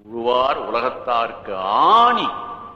உழுவார் உலகத்தார்க்கு ஆணி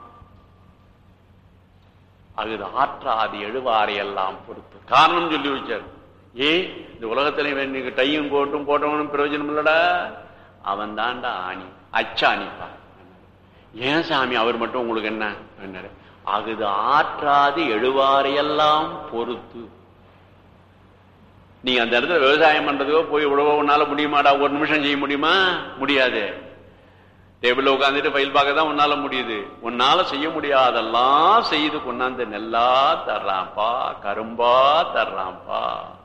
அகுது ஆற்றாது எழுவாரை எல்லாம் பொறுத்து காரணம் சொல்லி வச்சார் ஏ இந்த உலகத்துல இவன் நீங்க டையும் கோட்டும் போட்டவனும் பிரயோஜனம் இல்லடா அவன் தான்டா ஆணி அச்சாணிப்பா ஏன் சாமி அவர் மட்டும் உங்களுக்கு என்ன என்னாரு அகுது ஆற்றாது எழுவாரையெல்லாம் பொறுத்து நீங்க அந்த இடத்துல விவசாயம் பண்றதுக்கோ போய் உழவோ உன்னால முடியுமாடா ஒரு நிமிஷம் செய்ய முடியுமா முடியாது டேபிள்ல உட்காந்துட்டு ஃபைல் பார்க்க தான் உன்னால முடியுது உன்னால செய்ய முடியாதெல்லாம் செய்து கொண்டாந்து நெல்லா தர்றான்ப்பா கரும்பா தர்றான்ப்பா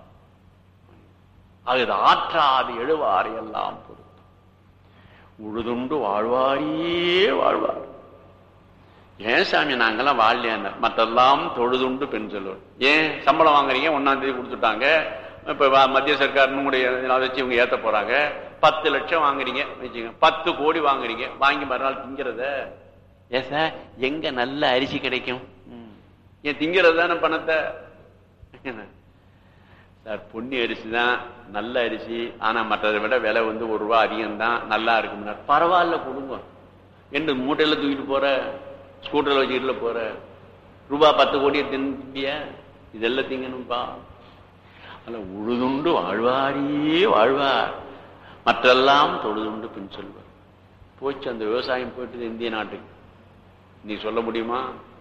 அது ஆற்றாது எழுவாறு எல்லாம் பொறுத்து உழுதுண்டு வாழ்வாரியே வாழ்வார் ஏன் சாமி நாங்கெல்லாம் வாழலையாங்க மற்றெல்லாம் தொழுதுண்டு பெண் சொல்லுவோம் ஏன் சம்பளம் வாங்குறீங்க ஒன்னாம் தேதி கொடுத்துட்டாங்க இப்ப வ- மத்திய சர்க்கார் நம்முடைய அதை வச்சு இவங்க ஏத்த போறாங்க பத்து லட்சம் வாங்குறீங்க வச்சுங்க பத்து கோடி வாங்குறீங்க வாங்கி மறுநாள் திங்கிறத ஏன் சார் எங்க நல்ல அரிசி கிடைக்கும் ம். ஏன் திங்கிறது தானே பணத்தை என்ன? சார் பொன்னி அரிசி தான் நல்ல அரிசி ஆனா மற்றதை விட விலை வந்து ஒரு ரூபா அதிகம் தான் நல்லா இருக்கும்னா பரவாயில்ல கொடுங்க என்று மூட்டையில தூக்கிட்டு போற ஸ்கூட்டர்ல வச்சுக்கிட்டுல போற ரூபா பத்து கோடியை தின்பிய இதெல்லாம் திங்கணும்பா அல்ல உழுதுண்டு வாழ்வாரியே வாழ்வார் மற்றெல்லாம் தொழுதுண்டு பின் சொல்வார் போச்சு அந்த விவசாயம் போயிட்டு இந்திய நாட்டுக்கு நீ சொல்ல முடியுமா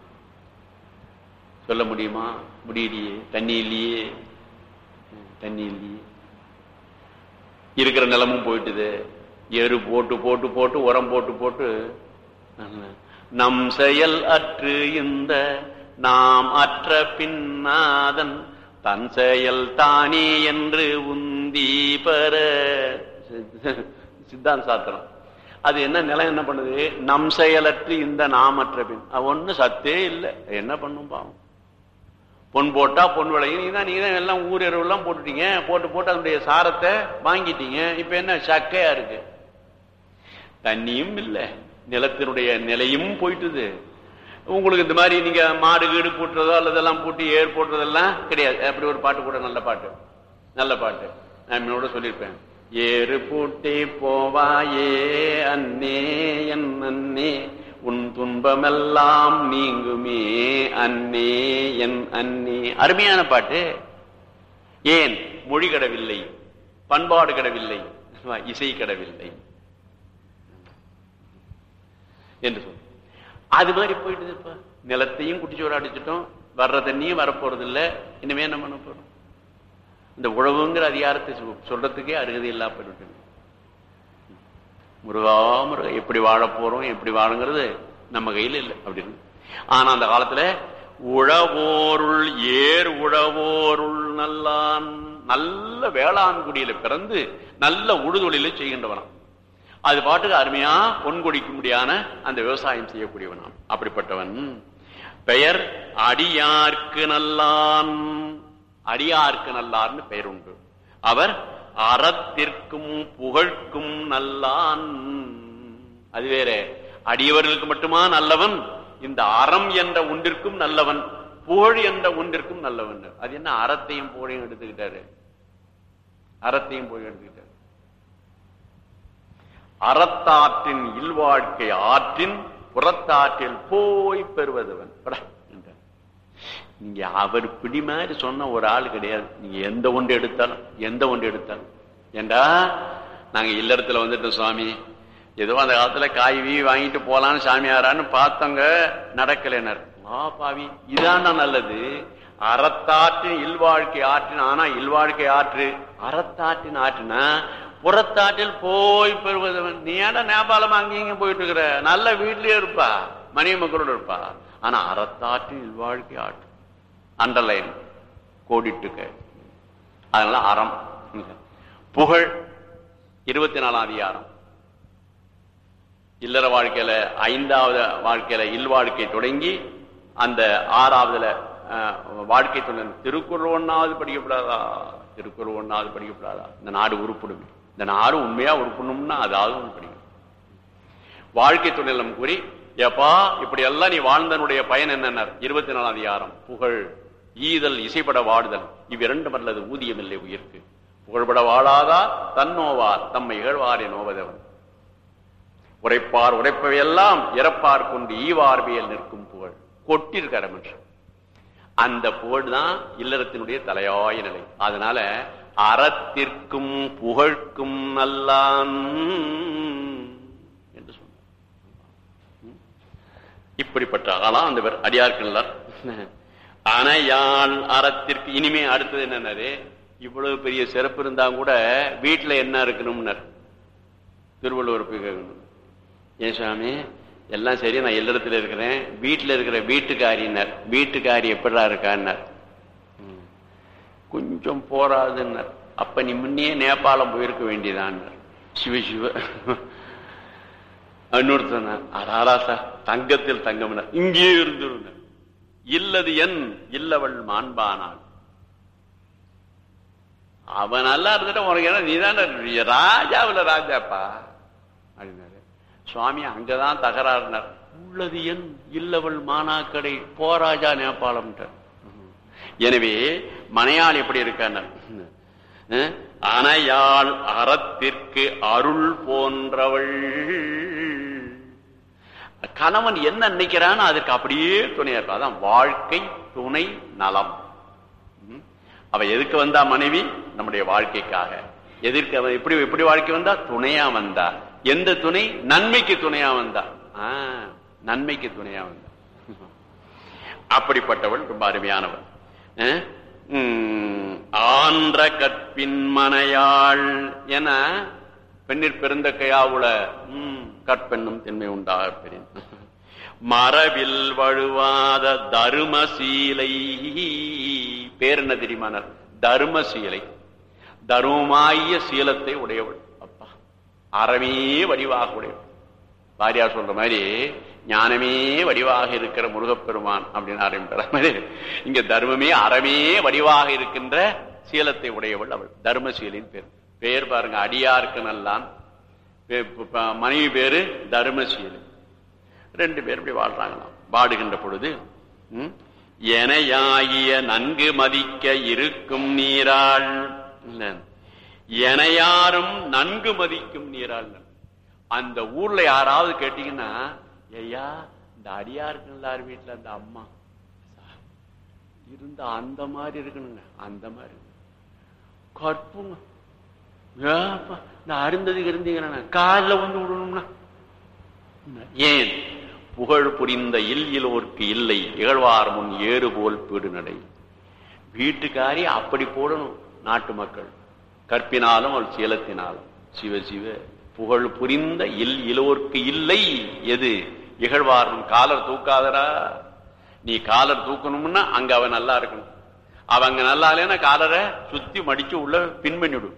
சொல்ல முடியுமா முடியலையே தண்ணி இல்லையே ம், தண்ணி இல்லையே இருக்கிற நிலமும் போயிட்டுது எரு போட்டு போட்டு போட்டு உரம் போட்டு போட்டு நம் செயல் அற்று இந்த நாம் அற்ற பின்னாதன் தன் செயல் தானே என்று உந்தி பெற சித்தாந்த சாத்திரம் அது என்ன நிலம் என்ன பண்ணுது நம் செயலற்று இந்த நாமற்ற பின் அது ஒண்ணு சத்தே இல்லை என்ன பண்ணும் பாவம் பொன் போட்டா பொன் விளையும் நீங்க தான் நீங்க தான் எல்லாம் ஊர் எருவெல்லாம் போட்டுட்டீங்க போட்டு போட்டு அதனுடைய சாரத்தை வாங்கிட்டீங்க இப்ப என்ன சக்கையா இருக்கு தண்ணியும் இல்லை நிலத்தினுடைய நிலையும் போயிட்டுது உங்களுக்கு இந்த மாதிரி நீங்க மாடு கீடு பூட்டுறதோ அல்லதெல்லாம் பூட்டி ஏர் போட்டுறதெல்லாம் கிடையாது அப்படி ஒரு பாட்டு கூட நல்ல பாட்டு நல்ல பாட்டு நான் என்னோட சொல்லியிருப்பேன் ஏறு பூட்டி போவாயே அன்னே என் அன்னே உன் துன்பமெல்லாம் நீங்குமே அன்னே என் அன்னே அருமையான பாட்டு ஏன் மொழி கடவில்லை பண்பாடு கடவில்லை இசை கடவில்லை என்று சொல் அது மாதிரி போயிட்டு இப்ப நிலத்தையும் குட்டிச்சோறு அடிச்சிட்டோம் வர்ற தண்ணியும் வரப்போறது இல்ல இனிமே என்ன பண்ண போறோம் இந்த உழவுங்கிற அதிகாரத்தை சொல்- சொல்றதுக்கே அருகதை இல்லா போயிட்டு முருகா முருகா எப்படி வாழ போறோம் எப்படி வாழுங்கிறது நம்ம கையில இல்லை அப்படின்னு ஆனா அந்த காலத்துல உழவோருள் ஏர் உழவோருள் நல்லான் நல்ல வேளாண்குடியில பிறந்து நல்ல உழுதொழிலை செய்கின்றவனாம் அது பாட்டுக்கு அருமையா பொன்கொடிக்கும்படியான அந்த விவசாயம் செய்யக்கூடியவனாம் அப்படிப்பட்டவன் பெயர் அடியார்க்கு நல்லான் அடியார்க்கு நல்லார்னு பெயர் உண்டு அவர் அறத்திற்கும் புகழ்க்கும் நல்லான் அது வேற அடியவர்களுக்கு மட்டுமா நல்லவன் இந்த அறம் என்ற ஒன்றிற்கும் நல்லவன் புகழ் என்ற ஒன்றிற்கும் நல்லவன் அது என்ன அறத்தையும் புகழையும் எடுத்துக்கிட்டாரு அறத்தையும் புகழையும் எடுத்துக்கிட்டாரு அறத்தாற்றின் இல்வாழ்க்கை ஆற்றின் புறத்தாற்றில் போய் பெறுவதவன் படா, என்றார். நீங்க அவர் பிடி மாதிரி சொன்ன ஒரு ஆள் கிடையாது நீங்க எந்த ஒன்று எடுத்தாலும் எந்த ஒன்று எடுத்தாலும் ஏண்டா நாங்க இல்லறத்துல வந்துட்டோம் சுவாமி ஏதோ அந்த காலத்துல காய் வீ வாங்கிட்டு போலான்னு சாமியாரான்னு பார்த்தவங்க நடக்கலைனர் ஆ பாவி இதாண்டா நல்லது அறத்தாற்றின் இல்வாழ்க்கை ஆற்றின் ஆனா இல்வாழ்க்கை ஆற்று அறத்தாற்றின் ஆற்றுனா புறத்தாற்றில் போய் பெறுவதவன் நீ ஏன்டா நேபாளம் அங்கேயும் போயிட்டு இருக்கிற நல்ல வீட்லயே இருப்பா மனைவி மக்களோட இருப்பா ஆனா அறத்தாற்றின் இல்வாழ்க்கை ஆற்று அண்டர்லைன் கோடிட்டுக்க அதனால அறம் புகழ் இருபத்தி நாலாம் அதிகாரம் இல்லற வாழ்க்கையில ஐந்தாவது வாழ்க்கையில இல்வாழ்க்கை தொடங்கி அந்த ஆறாவதுல அஹ், வாழ்க்கை துணை திருக்குறள் ஒண்ணாவது படிக்கப்படாதா திருக்குறள் ஒண்ணாவது படிக்கப்படாதா இந்த நாடு உருப்பிடும் இந்த நாடு உண்மையா உருப்படணும்னா அதாவது ஒண்ணு படிக்கணும் வாழ்க்கை துணைலம் கூறி ஏப்பா இப்படி எல்லாம் நீ வாழ்ந்தனுடைய பயன் என்னன்னார் இருபத்தி நாலாம் அதிகாரம் புகழ் ஈதல் இசைப்பட வாடுதல் இவ்விரண்டும் அல்லது ஊதியமில்லை உயிர்க்கு புகழ்பட வாழாதா தன்னோவார் தம்மை இகழ்வாரே நோவதவன் உரைப்பார் உரைப்பவையெல்லாம் இறப்பார் கொண்டு ஈவார்வியல் நிற்கும் புகழ் கொட்டிருக்கார மனுஷன் அந்த புகழ் தான் இல்லறத்தினுடைய தலையாய நிலை அதனால அறத்திற்கும் புகழ்க்கும் நல்லான் என்று சொன்னார் இப்படிப்பட்ட ஆளாம் அந்த பேர் அடியார்கள் அணையாள் அறத்திற்கு இனிமே அடுத்தது என்னன்னாரு இவ்வளவு பெரிய சிறப்பு இருந்தா கூட வீட்டுல என்ன இருக்கணும்னர் திருவள்ளுவர் போய் கேட்கணும் ஏன் சாமி எல்லாம் சரி நான் இல்லறத்துல இருக்கிறேன் வீட்டுல இருக்கிற வீட்டுக்காரினர் வீட்டுக்காரி எப்படா இருக்கான்னார் ம். கொஞ்சம் போராதுன்னர் அப்ப நீ முன்னே நேபாளம் போயிருக்க வேண்டியதான் சிவ சிவ இன்னொருத்தன அடாரா சார் தங்கத்தில் தங்கம்னர் இங்கே இருந்துருங்க இல்லது என் இல்லவள் மாண்பானாள் அவன் நல்லா இருந்துட்டு உனக்கு என்ன நீதான ராஜாவுல ராஜாப்பா அப்படின்னாரு சுவாமி அங்கதான் தகராறுனார் உள்ளது என் இல்லவள் மானாக்கடை போராஜா நேபாளம் எனவே மனையாள் எப்படி இருக்கார் அணையாள் அறத்திற்கு அருள் போன்றவள் கணவன் என்ன நினைக்கிறான்னு அதுக்கு அப்படியே துணையா இருக்கும் அதான் வாழ்க்கை துணை நலம் ம். அவ எதுக்கு வந்தா மனைவி நம்முடைய வாழ்க்கைக்காக எதிர்க்கு அவன் எப்படி எப்படி வாழ்க்கை வந்தா துணையா வந்தா எந்த துணை நன்மைக்கு துணையா வந்தா ஆ, நன்மைக்கு துணையா வந்தா அப்படிப்பட்டவள் ரொம்ப அருமையானவள் அஹ்? உம், ஆன்ற கற்பின் மனையாள் என பெண்ணிற் பிறந்த கையாவுல உம், கற்பெண்ணும் திண்மை உண்டாக பெரிய மரபில் வழுவாத தருமசீலை பேர் என்ன தெரியுமானார் தருமசீலை தருமாய சீலத்தை உடையவள் அப்பா அறமே வடிவாக உடையவள் வாரியார் சொல்ற மாதிரி ஞானமே வடிவாக இருக்கிற முருகப்பெருமான் அப்படின்னு ஆரம்பிக்கிற மாதிரி இங்க தர்மமே அறமே வடிவாக இருக்கின்ற சீலத்தை உடையவள் அவள் தர்மசீலின் பேர் பேர் பாருங்க அடியாருக்கு நல்லான் பே- ப- ப- மனைவி பேரு தர்மசீலி ரெண்டு பேர் இப்படி வாழ்றாங்களாம் வாடுகின்ற பொழுது ம், எனையாகிய நன்கு மதிக்க இருக்கும் நீராள் இல்ல எனையாரும் நன்கு மதிக்கும் நீராள் அந்த ஊர்ல யாராவது கேட்டீங்கன்னா ஐயா இந்த அடியாருக்கு எல்லார் வீட்டுல அந்த அம்மா இருந்த அந்த மாதிரி இருக்கணுங்க அந்த மாதிரி கற்புங்க ஏப்பா, இந்த அருந்ததுக்கு இருந்தீங்கன்னா காலில் வந்து விடணும்னா ஏன் புகழ் புரிந்த இல் இலோர்க்கு இல்லை இகழ்வார் முன் ஏறு போல் பீடு நடை வீட்டுக்காரி அப்படி போடணும் நாட்டு மக்கள் கற்பினாலும் அவள் சீலத்தினாலும் சிவ சிவ புகழ் புரிந்த இல் இலோர்க்கு இல்லை எது இகழ்வாரும் காலர் தூக்காதரா நீ காலர் தூக்கணும்னா அங்க அவன் நல்லா இருக்கணும் அவங்க நல்லா இல்லைன்னா காலரை சுத்தி மடிச்சு உள்ள பின்மணிவிடும்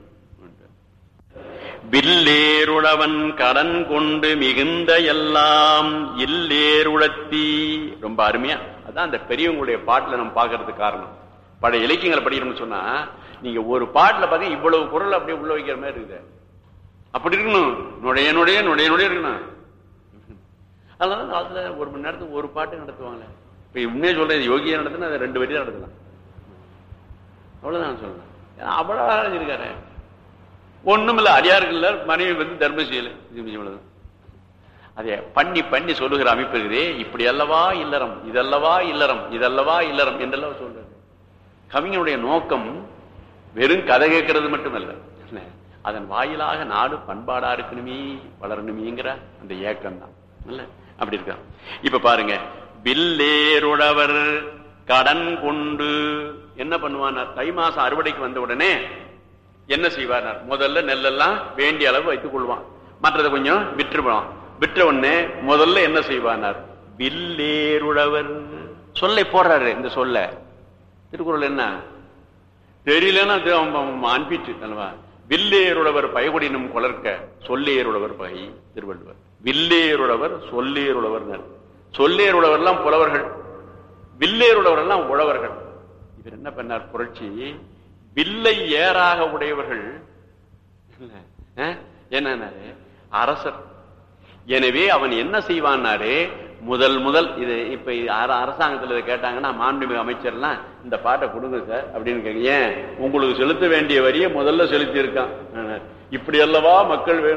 வில்லேருளவன் கடன் கொண்டு மிகுந்த எல்லாம் இல்லேருளத்தி ரொம்ப அருமையா அதான் அந்த பெரியவங்களுடைய பாட்டுல நம்ம பாக்குறதுக்கு காரணம் பழைய இலக்கியங்களை படிக்கணும்னு சொன்னா நீங்க ஒரு பாட்டுல பாத்தீங்க இவ்வளவு குரல் அப்படியே உள்ள வைக்கிற மாதிரி இருக்குது அப்படி இருக்கணும் நுழைய நுழைய நுழைய நுழைய இருக்கணும் அதனால அதுல ஒரு மணி நேரத்துக்கு ஒரு பாட்டு நடத்துவாங்களே இப்ப உண்மையே சொல்றேன் யோகியா நடத்தினா அதை ரெண்டு வரி நடத்தலாம் அவ்வளவுதான் சொல்லலாம் ஏன்னா அவ்வளவு அழகா இருக்காரு ஒண்ணும் இல்ல அடியார்கள் மனைவி வந்து தர்மசீல இவ்வளவுதான் அதே பண்ணி பண்ணி சொல்லுகிற அமைப்பு இருக்குதே இப்படி அல்லவா இல்லறம் இதல்லவா இல்லறம் இதல்லவா இல்லறம் என்றெல்லாம் சொல்றது கவிஞனுடைய நோக்கம் வெறும் கதை கேட்கறது மட்டுமல்ல இல்ல, அதன் வாயிலாக நாடு பண்பாடா இருக்கணுமே வளரணுமேங்கிற அந்த ஏக்கம் தான் இல்ல அப்படி இருக்கா இப்ப பாருங்க வில்லேருடவர் கடன் கொண்டு என்ன பண்ணுவானார் தை மாசம் அறுவடைக்கு வந்த உடனே என்ன செய்வார் முதல்ல நெல்லெல்லாம் வேண்டிய அளவு வைத்துக் கொள்வான் மற்றதை கொஞ்சம் விற்றுவான் விற்ற உடனே முதல்ல என்ன செய்வானார் வில்லேருழவர் சொல்லை போடுறாரு இந்த சொல்ல திருக்குறள் என்ன தெரியலன்னா அது அவன் அவன் அனுப்பிட்டு அல்லவா வில்லேருழவர் பயகுடினும் கொளர்க்க சொல்லேருழவர் பகை திருவள்ளுவர் வில்லேருழவர் சொல்லேருழவர் சொல்லேருழவர்லாம் புலவர்கள் வில்லேருழவரெல்லாம் உழவர்கள் இவர் என்ன பண்ணார் புரட்சி வில்லை ஏறாக உடையவர்கள் அஹ், என்னன்னாரு அரசர் எனவே அவன் என்ன செய்வான்னாரு முதல் முதல் இது இப்ப இது அர- அரசாங்கத்துல இதை கேட்டாங்கன்னா மாண்புமிகு அமைச்சர்லாம் இந்த பாட்டை கொடுங்க சார் அப்படின்னு கேட்க ஏன் உங்களுக்கு செலுத்த வேண்டிய வரியை முதல்ல செலுத்தி இருக்கான் இப்படி அல்லவா மக்கள் வேணும்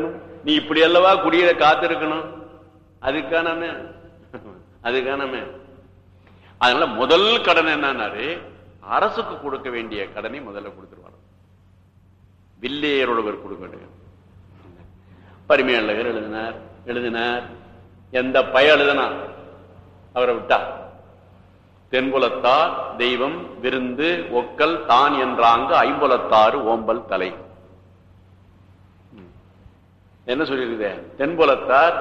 நீ இப்படி அல்லவா குடியில காத்திருக்கணும் அதுக்கானமே அதுக்கானமே அதனால முதல் கடன் என்னன்னாரு அரசுக்கு கொடுக்க வேண்டிய கடனை முதல்ல கொடுத்துருவார் வில்லேயரோடவர் கொடுக்க வேண்டிய பரிமையாளர் எழுதினார் எழுதினார் எந்த பய எழுதினா அவரை விட்டா தென்புலத்தார் தெய்வம் விருந்து ஒக்கல் தான் என்றாங்க ஐம்புலத்தாறு ஓம்பல் தலை என்ன சொல்லியிருக்குது தென்புலத்தார்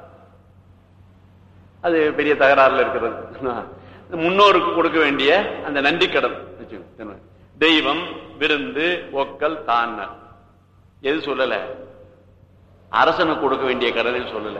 அது பெரிய தகராறுல இருக்கிறது முன்னோருக்கு கொடுக்க வேண்டிய அந்த நன்றி கடன் தெய்வம் விருந்து ஒக்கல் தான் எது சொல்லல அரசனுக்கு கொடுக்க வேண்டிய கடனை சொல்லல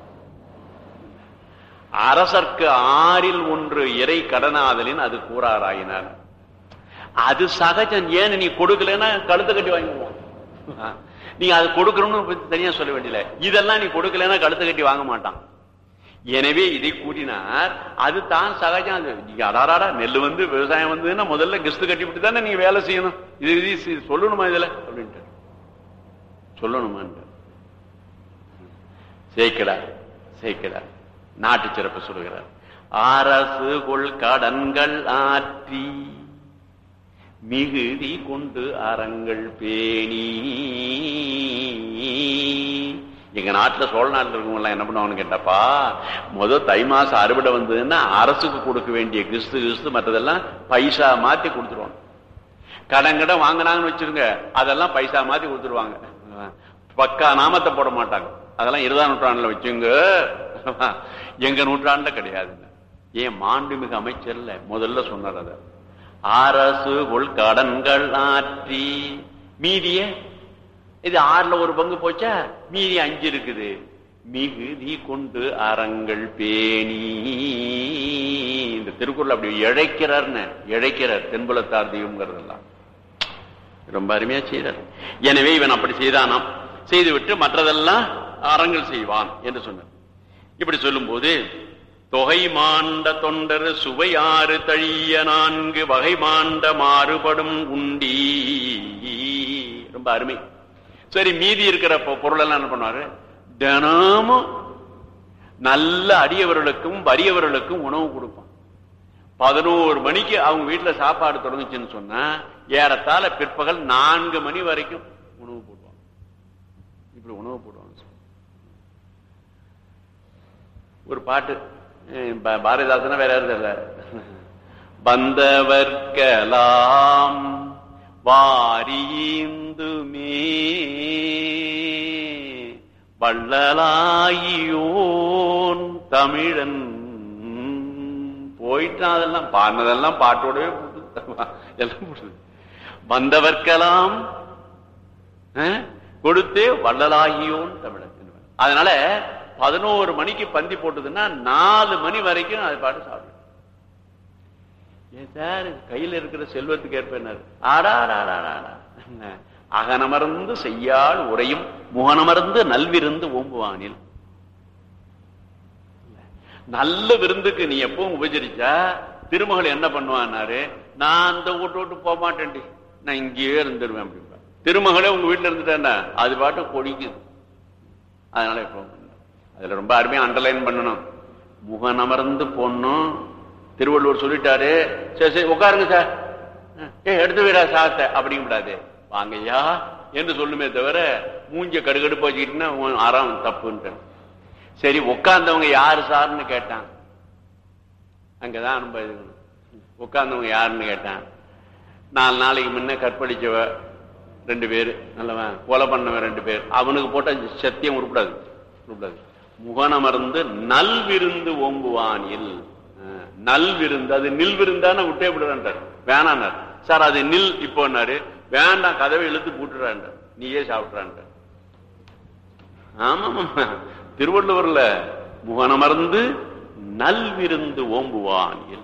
அரசர்க்கு ஆறில் ஒன்று இறை கடனாதலின் அது கூறாராயினார் அது சகஜம் ஏன் நீ கொடுக்கலன்னா கழுத்தை கட்டி வாங்கிடுவான் நீ அது கொடுக்கணும்னு தனியா சொல்ல வேண்டியல இதெல்லாம் நீ கொடுக்கலன்னா கழுத்தை கட்டி வாங்க மாட்டான் எனவே இதை கூட்டினார் அது தான் சகஜம் நீங்க அடாராடா நெல் வந்து விவசாயம் வந்ததுன்னா முதல்ல கிஸ்து கட்டி விட்டு தானே நீங்க வேலை செய்யணும் இது இது சொல்லணுமா இதுல அப்படின்ட்டு சொல்லணுமா சேர்க்கிறார் சேர்க்கிறார் நாட்டு சிறப்பு சொல்லுகிறார் அரசு கொள் கடன்கள் ஆற்றி மிகுதி கொண்டு அறங்கள் பேணி எங்க நாட்டுல சோழ நாட்டில் இருக்கவங்க எல்லாம் என்ன பண்ணுவாங்கன்னு கேட்டாப்பா முதல் தை மாசம் அறுவடை வந்ததுன்னா அரசுக்கு கொடுக்க வேண்டிய கிறிஸ்து கிறிஸ்து மற்றதெல்லாம் பைசா மாத்தி கொடுத்துருவாங்க கடன் கடன் வாங்கினாங்கன்னு வச்சிருங்க அதெல்லாம் பைசா மாத்தி கொடுத்துருவாங்க பக்கா நாமத்தை போட மாட்டாங்க அதெல்லாம் இருபதாம் நூற்றாண்டுல வச்சுங்க எங்க நூற்றாண்டுல கிடையாதுங்க ஏன் மாண்புமிகு அமைச்சர்ல முதல்ல சொன்னார் அத அரசு கொள் கடன்கள் ஆற்றி மீதிய இது ஆறுல ஒரு பங்கு போச்சா மீதி அஞ்சு இருக்குது மிகுதி கொண்டு அறங்கள் பேணி இந்த திருக்குறள் அப்படி இழைக்கிறார்னு இழைக்கிறார் தென்புலத்தார் தெய்வங்கிறதெல்லாம் ரொம்ப அருமையா செய்தார் எனவே இவன் அப்படி செய்தானாம் செய்துவிட்டு மற்றதெல்லாம் அறங்கள் செய்வான் என்று சொன்னார் இப்படி சொல்லும் போது தொகை மாண்ட தொண்டர் சுவையாறு தழிய நான்கு வகை மாண்ட மாறுபடும் உண்டி ரொம்ப அருமை சரி மீதி இருக்கிற பொருள் எல்லாம் என்ன பண்ணுவாரு தினமும் நல்ல அடியவர்களுக்கும் வறியவர்களுக்கும் உணவு கொடுப்பான் பதினோரு மணிக்கு அவங்க வீட்டுல சாப்பாடு தொடங்குச்சுன்னு சொன்னா ஏறத்தாழ பிற்பகல் நான்கு மணி வரைக்கும் உணவு போடுவாங்க இப்படி உணவு போடுவாங்க ஒரு பாட்டு பாரதிதாசனா வேற யாரும் தெரியல வந்தவர்கலாம் வாரிந்துமே வள்ளலாயியோன் தமிழன் போயிட்டான் அதெல்லாம் பாடினதெல்லாம் பாட்டோடவே எல்லாம் போடுது வந்தவர்க்கெல்லாம் கொடுத்து வள்ளலாகியோன் தமிழன் அதனால பதினோரு மணிக்கு பந்தி போட்டதுன்னா நாலு மணி வரைக்கும் அது பாட்டு சாப்பிடும் ஏன் சார் கையில இருக்கிற செல்வத்துக்கு ஏற்பனார் ஆடாடாடாடா அகனமர்ந்து செய்யாள் உரையும் முகனமர்ந்து நல்விருந்து ஓம்புவானில் நல்ல விருந்துக்கு நீ எப்பவும் உபச்சரிச்சா திருமகள் என்ன பண்ணுவான்னாரு நான் அந்த வீட்டு விட்டு போக மாட்டேன்டி நான் இங்கேயே இருந்துருவேன் அப்படின்பா திருமகளே உங்க வீட்டுல இருந்துட்டேன்னா அது பாட்டு கொடிக்குது அதனால இப்போ அதுல ரொம்ப அருமையா அண்டர்லைன் பண்ணணும் முகனமர்ந்து பொண்ணும் திருவள்ளுவர் சொல்லிட்டாரு சரி சரி உட்காருங்க சார் ஏ எடுத்து விடா சாத்த அப்படிங்கக்கூடாது வாங்கய்யா என்று சொல்லுமே தவிர மூஞ்ச கடுகடுப்பு வச்சுக்கிட்டுன்னா ஆறாம் தப்புன்ட்டு சரி உட்கார்ந்தவங்க யாரு சார்னு கேட்டான் அங்கதான் அனுபவம் உட்கார்ந்தவங்க யாருன்னு கேட்டான் நாலு நாளைக்கு முன்ன கற்பழிச்சவ ரெண்டு பேர் நல்லவன் கொலை பண்ணவன் ரெண்டு பேர் அவனுக்கு போட்ட சத்தியம் உருப்படாது உருப்படாது முகனமர்ந்து நல் விருந்து ஓம்புவானில் நல் விருந்து அது நில் விருந்தான விட்டே விடுறான்றார் வேணான்னார் சார் அது நில் இப்போன்னாரு வேண்டாம் கதவை இழுத்து பூட்டுறான் நீயே சாப்பிட்றான் ஆமா திருவள்ளுவர்ல முகனமர்ந்து நல் விருந்து ஓம்புவானில்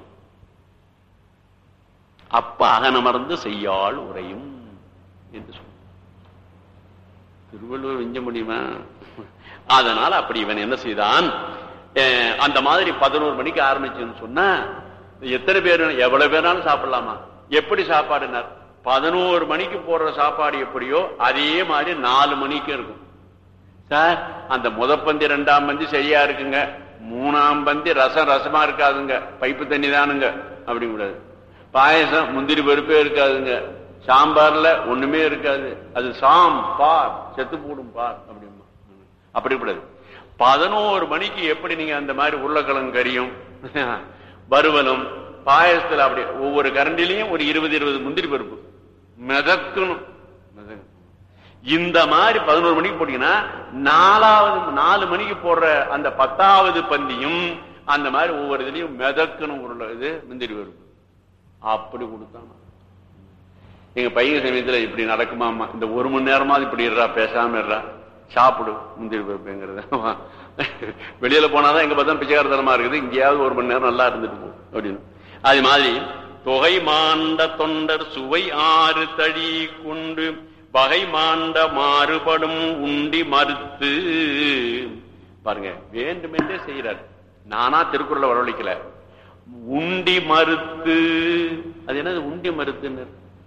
அப்ப அகனமர்ந்து செய்யாள் உரையும் என்று சொன்ன திருவள்ளுவர் விஞ்ச முடியுமா அதனால அப்படி இவன் என்ன செய்தான் அந்த மாதிரி பதினோரு மணிக்கு ஆரம்பிச்சுன்னு சொன்னா எத்தனை பேர் எவ்வளவு பேராலும் சாப்பிடலாமா எப்படி சாப்பாடுனார் பதினோரு மணிக்கு போடுற சாப்பாடு எப்படியோ அதே மாதிரி நாலு மணிக்கு இருக்கும் சார் அந்த முத பந்தி ரெண்டாம் பந்தி சரியா இருக்குங்க மூணாம் பந்தி ரசம் ரசமா இருக்காதுங்க பைப்பு தண்ணி தானுங்க அப்படிங்க கூடாது பாயசம் முந்திரி பருப்பே இருக்காதுங்க சாம்பார்ல ஒண்ணுமே இருக்காது அது சாம் பார் செத்து போடும் பார் அப்படிமா அப்படி கூடாது பதினோரு மணிக்கு எப்படி நீங்க அந்த மாதிரி உருளைக்கிழங்கு கறியும் வறுவலும் பாயசத்துல அப்படி ஒவ்வொரு கரண்டிலையும் ஒரு இருபது இருபது முந்திரி பருப்பு மிதக்கணும் மிதக்கணும். இந்த மாதிரி பதினோரு மணிக்கு போட்டீங்கன்னா நாலாவது நாலு மணிக்கு போடுற அந்த பத்தாவது பந்தியும் அந்த மாதிரி ஒவ்வொரு இதுலயும் மிதக்கணும் உருளை இது முந்திரி பருப்பு அப்படி கொடுத்தாங்க எங்க பையன் சமயத்துல இப்படி நடக்குமாமா இந்த ஒரு மணி நேரமாவது இப்படி இருறா பேசாம இருறா சாப்பிடு முந்திரி பருப்புங்கிறது வெளியில போனாதான் எங்க பார்த்தா பிச்சைக்காரத்தனமா இருக்குது இங்கேயாவது ஒரு மணி நேரம் நல்லா இருந்துட்டு போ அப்படின்னு அது மாதிரி தொகை மாண்ட தொண்டர் சுவை ஆறு தழி கொண்டு வகை மாண்ட மாறுபடும் உண்டி மறுத்து பாருங்க வேண்டுமென்றே செய்யறார் நானா திருக்குறளை வரவழைக்கல உண்டி மறுத்து அது என்னது உண்டி மறுத்துன்னு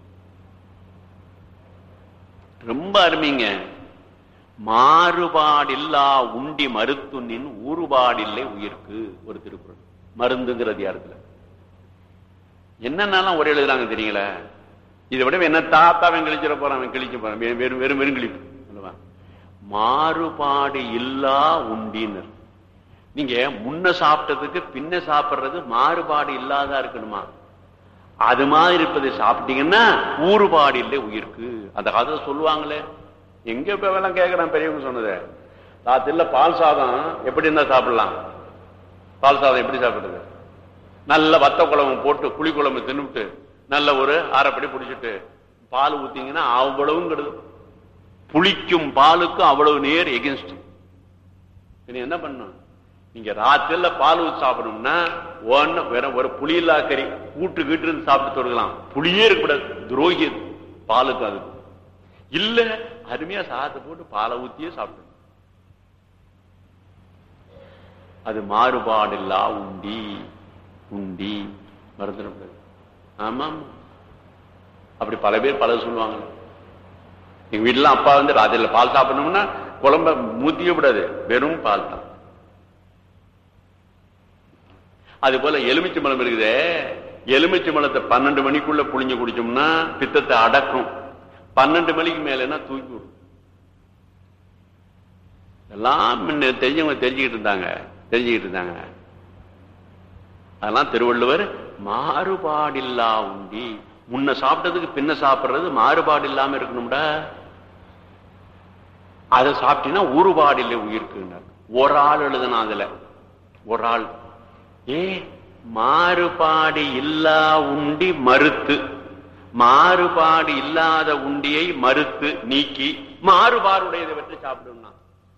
ரொம்ப அருமைங்க மாறுபாடில்லா உண்டி மருத்துனின் ஊறுபாடில்லை உயிர்க்கு ஒரு திருக்குறள் மருந்துங்கிற அதிகாரத்துல என்னென்னலாம் ஒரே எழுதுறாங்க தெரியல இதை விட என்ன தாத்தா அவன் கிழிச்சிட போறான் அவன் கிழிக்க போறான் வெறும் வெறும் வெறும் வெறும் கிழிப்பு அல்லவா? மாறுபாடு இல்லா உண்டினர் நீங்க முன்ன சாப்பிட்டதுக்கு பின்ன சாப்பிடுறது மாறுபாடு இல்லாதா இருக்கணுமா அது மாதிரி இருப்பதை சாப்பிட்டீங்கன்னா ஊறுபாடு இல்லை உயிர்க்கு அந்த காலத்துல சொல்லுவாங்களே எங்க இப்ப எல்லாம் கேட்கறான் பெரியவங்க சொன்னது ராத்திரில பால் சாதம் எப்படி இருந்தா சாப்பிடலாம் பால் சாதம் எப்படி சாப்பிடுறது நல்ல வத்த குழம்பு போட்டு புளி குழம்பு தின்னுட்டு நல்ல ஒரு அரைப்படி பிடிச்சிட்டு பால் ஊத்தீங்கன்னா அவ்வளவும் கெடுது புளிக்கும் பாலுக்கும் அவ்வளவு நேர் எகென்ஸ்ட் நீ என்ன பண்ணும் நீங்க ராத்திரில பால் ஊத்தி சாப்பிடணும்னா ஒன்னு வேற ஒரு புளி இல்லா கறி கூட்டு கீட்டு இருந்து சாப்பிட்டு தொடங்கலாம் புளியே இருக்கக்கூடாது துரோகி அது. பாலுக்கும் அதுக்கும் இல்ல அருமையா சாதத்தை போட்டு பாலை ஊத்தியே சாப்பிடணும் அது மாறுபாடில்லா உண்டி உண்டி மறந்துடக்கூடாது ஆமாம் அப்படி பல பேர் பல சொல்லுவாங்க எங்க வீட்டுல அப்பா வந்து ராத்திரில பால் சாப்பிடணும்னா குழம்ப மூத்தியே விடாது வெறும் பால் தான் அது போல எலுமிச்சை மலம் இருக்குதே எலுமிச்சை மலத்தை பன்னெண்டு மணிக்குள்ள புளிஞ்சு குடிச்சோம்னா பித்தத்தை அடக்கும் பன்னெண்டு மணிக்கு மேலன்னா தூக்கி விடும் எல்லாம் முன்ன தெரிஞ்சவங்க தெரிஞ்சுக்கிட்டு இருந்தாங்க தெரிஞ்சுக்கிட்டு இருந்தாங்க அதெல்லாம் திருவள்ளுவர் மாறுபாடில்லா உண்டி முன்ன சாப்பிட்டதுக்கு பின்ன சாப்பிடுறது மாறுபாடு இல்லாம இருக்கணும்டா அதை சாப்பிட்டீங்கன்னா ஊறுபாடு இல்லை உயிர்க்குன்னார் ஒரு ஆள் எழுதுனா அதுல ஒரு ஆள் ஏ மாறுபாடு இல்லா உண்டி மறுத்து மாறுபாடு இல்லாத உண்டியை மறுத்து நீக்கி மாறுபாடுடையதை பற்றி சாப்பிடுனா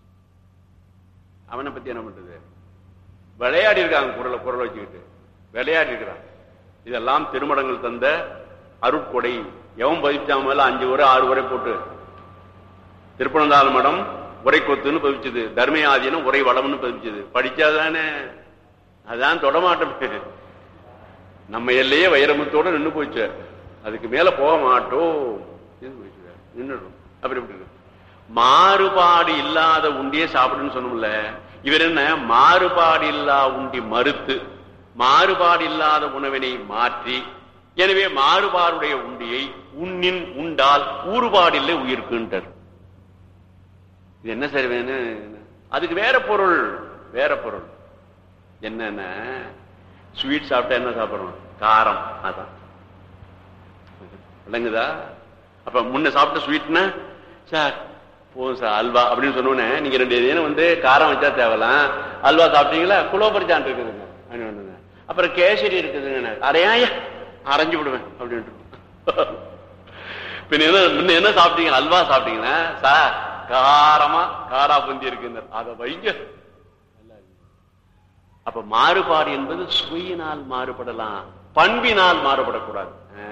அவனை பத்தி என்ன பண்றது விளையாடி இருக்காங்க குரலை குரல் வச்சுக்கிட்டு விளையாடி இருக்கிறான் இதெல்லாம் திருமடங்கள் தந்த அருட்கொடை எவன் பதிச்சாமல அஞ்சு உரை ஆறு உரை போட்டு திருப்பனந்தாள் மடம் உரை கொத்துன்னு பதிச்சது தர்மயாதீனம் உரை வளம்னு பதிச்சது படிச்சாதானே அதான் தொடமாட்டோம் நம்ம எல்லையே வைரமுத்தோட நின்னு போச்சு அதுக்கு மேல போக மாட்டோம் நின்னுடும் அப்படி இப்படி இருக்கு. மாறுபாடு இல்லாத உண்டியே சாப்பிடுன்னு சொன்னோம்ல இவர் என்ன மாறுபாடு இல்லா உண்டி மறுத்து மாறுபாடு இல்லாத உணவினை மாற்றி எனவே மாறுபாடுடைய உண்டியை உண்ணின் உண்டால் ஊறுபாடில்லை உயிர்க்குன்றார் இது என்ன சரி வேணும் அதுக்கு வேற பொருள் வேற பொருள் என்னன்னா ஸ்வீட் சாப்பிட்டா என்ன சாப்பிடுறோம் காரம் அதான் விளங்குதா அப்ப முன்ன சாப்பிட்ட ஸ்வீட்னா சார் போதும் சார் அல்வா அப்படின்னு சொன்னோன்னே நீங்க ரெண்டு தினம் வந்து காரம் வச்சா தேவலாம் அல்வா சாப்பிட்டீங்களா குலோபரிச்சான் இருக்குதுங்க அப்படின்னு ஒண்ணுங்க. அப்புறம் கேசரி இருக்குதுங்க அரையாயா அரைஞ்சு விடுவேன் அப்படின்ட்டு பின்ன என்ன முன்ன என்ன சாப்பிட்டீங்க அல்வா சாப்பிட்டீங்கன்னா சார் காரமா காரா புந்தி இருக்குங்க அதை வைங்க அப்ப மாறுபாடு என்பது சுவையினால் மாறுபடலாம் பண்பினால் மாறுபடக்கூடாது ஆ.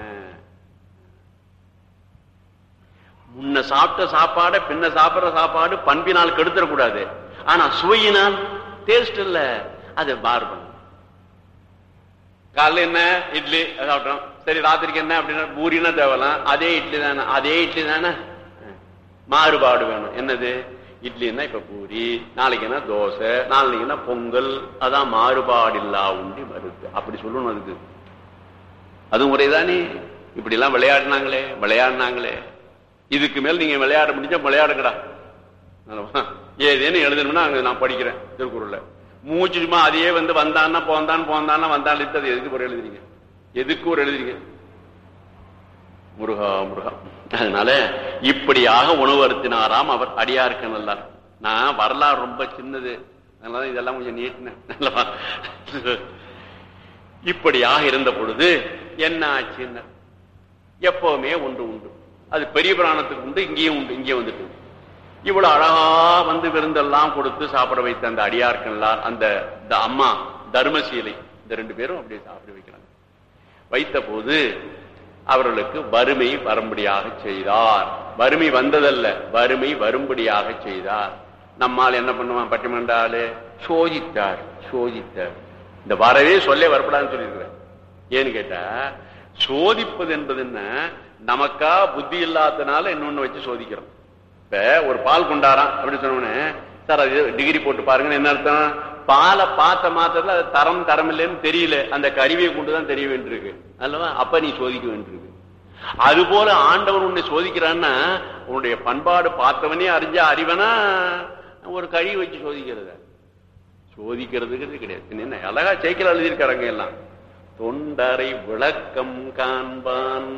முன்ன சாப்பிட்ட சாப்பாடு பின்ன சாப்பிடுற சாப்பாடு பண்பினால் கெடுத்துடக்கூடாது ஆனா சுவையினால் டேஸ்ட் இல்ல அது மாறுபடும் காலைல என்ன இட்லி அது சாப்பிட்டோம் சரி ராத்திரிக்கு என்ன அப்படின்னா பூரினா தேவலாம் அதே இட்லி தானே அதே இட்லி தானே மாறுபாடு வேணும் என்னது இட்லின்னா இப்ப பூரி நாளைக்குன்னா தோசை நாளைக்குன்னா பொங்கல் அதான் மாறுபாடில்லா உண்டி மறுத்து அப்படி சொல்லணும் அதுக்கு அது முறைதானே இப்படி எல்லாம் விளையாடினாங்களே விளையாடினாங்களே இதுக்கு மேல் நீங்க விளையாட முடிஞ்சா விளையாடுங்கடா ஏதேன்னு எழுதணும்னா அங்க நான் படிக்கிறேன் திருக்குறள்ல மூச்சுமா அதையே வந்து வந்தான்னா போந்தான் போந்தான்னா வந்தான் அது எதுக்கு ஒரு எழுதுறீங்க எதுக்கு ஒரு எழுதுறீங்க முருகா முருகா அதனால இப்படியாக உணவு அருத்தினாராம் அவர் அடியாருக்கு நல்லார் நான் வரலாறு ரொம்ப சின்னது அதனால இதெல்லாம் கொஞ்சம் நீட்டினேன் இப்படியாக இருந்த பொழுது என்ன ஆச்சுன்னு எப்பவுமே ஒன்று உண்டு அது பெரிய பிராணத்துக்கு உண்டு இங்கேயும் உண்டு இங்கே வந்துட்டு இவ்வளவு அழகா வந்து விருந்தெல்லாம் கொடுத்து சாப்பிட வைத்த அந்த அடியார்கள்லாம் அந்த அம்மா தர்மசீலை இந்த ரெண்டு பேரும் அப்படியே சாப்பிட வைக்கிறாங்க வைத்த போது அவர்களுக்கு வறுமை வரும்படியாக செய்தார் வறுமை வந்ததல்ல வறுமை வரும்படியாக செய்தார் நம்மால் என்ன பண்ணுவான் பட்டிமன்றாலு சோதித்தார் சோதித்தார் இந்த வரவே சொல்ல வரப்படாதுன்னு சொல்லியிருக்கிறேன் ஏன்னு கேட்டா சோதிப்பது என்பது என்ன நமக்கா புத்தி இல்லாதனால இன்னொன்னு வச்சு சோதிக்கிறோம் இப்ப ஒரு பால் கொண்டாராம் அப்படின்னு சொன்னோன்னு சார் அது டிகிரி போட்டு பாருங்கன்னு என்ன அர்த்தம் பாலை பார்த்த மாத்திரத்துல அது தரம் தரம் இல்லைன்னு தெரியல அந்த கருவியை கொண்டுதான் தெரிய வேண்டியிருக்கு அல்லவா அப்ப நீ சோதிக்க வேண்டியிருக்கு அது போல ஆண்டவர் உன்னை சோதிக்கிறான்னா உன்னுடைய பண்பாடு பார்த்தவனே அறிஞ்ச அறிவனா ஒரு கழிவு வச்சு சோதிக்கிறத சோதிக்கிறதுக்கு கிடையாது என்ன அழகா சைக்கிள் எழுதியிருக்காங்க எல்லாம் தொண்டரை விளக்கம் காண்பான்